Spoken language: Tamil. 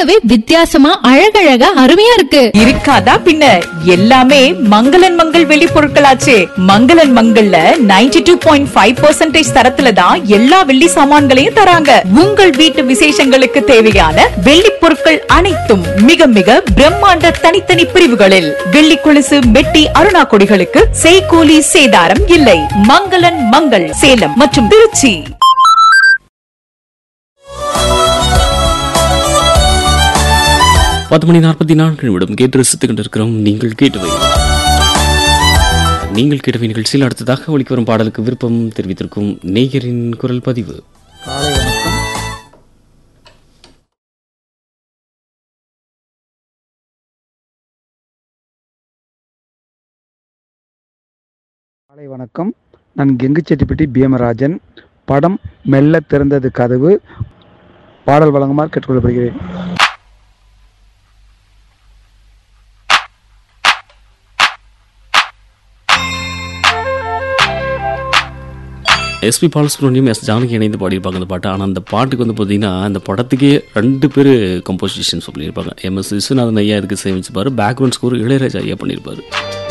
பார்க்கவே வித்தியாசமா அழகழகா அருமையா இருக்கு இருக்காதா பின்ன எல்லாமே மங்களன் மங்கள் வெளி பொருட்களாச்சே மங்களன் மங்கள்ல 92.5% டூ பாயிண்ட் ஃபைவ் தரத்துல தான் எல்லா வெள்ளி சாமான்களையும் தராங்க உங்கள் வீட்டு விசேஷங்களுக்கு தேவையான வெள்ளி பொருட்கள் அனைத்தும் மிக மிக பிரம்மாண்ட தனித்தனி பிரிவுகளில் வெள்ளி கொலுசு மெட்டி அருணா கொடிகளுக்கு செய்கூலி சேதாரம் இல்லை மங்களன் மங்கள் சேலம் மற்றும் திருச்சி பத்து மணி நாற்பத்தி நான்கு நிமிடம் கேட்டு ரசித்துக் கொண்டிருக்கிறோம் நீங்கள் கேட்டவை நீங்கள் கேட்டவை நிகழ்ச்சியில் அடுத்ததாக ஒலிக்கு வரும் பாடலுக்கு விருப்பம் தெரிவித்திருக்கும் நேயரின் குரல் பதிவு காலை வணக்கம் காலை வணக்கம் நான் கெங்குச்செட்டிப்பட்டி பீமராஜன் படம் மெல்ல திறந்தது கதவு பாடல் வழங்குமாறு கேட்டுக்கொள்ளப்படுகிறேன் எஸ்பி பாலசுப்ரமணியம் எஸ் ஜானகி இணைந்து பாடியிருப்பாங்க அந்த பாட்டு ஆனால் அந்த பாட்டுக்கு வந்து பார்த்தீங்கன்னா அந்த படத்துக்கே ரெண்டு பேர் கம்போசிஷன் சொல்லியிருப்பாங்க எம் எஸ் விஸ்வநாதன் ஐயா இதுக்கு சேமிச்சிருப்பாரு பேக்ரவுண்ட் ஸ்கோர் இளையராஜா ஐயா பண்ணியிருப்பாரு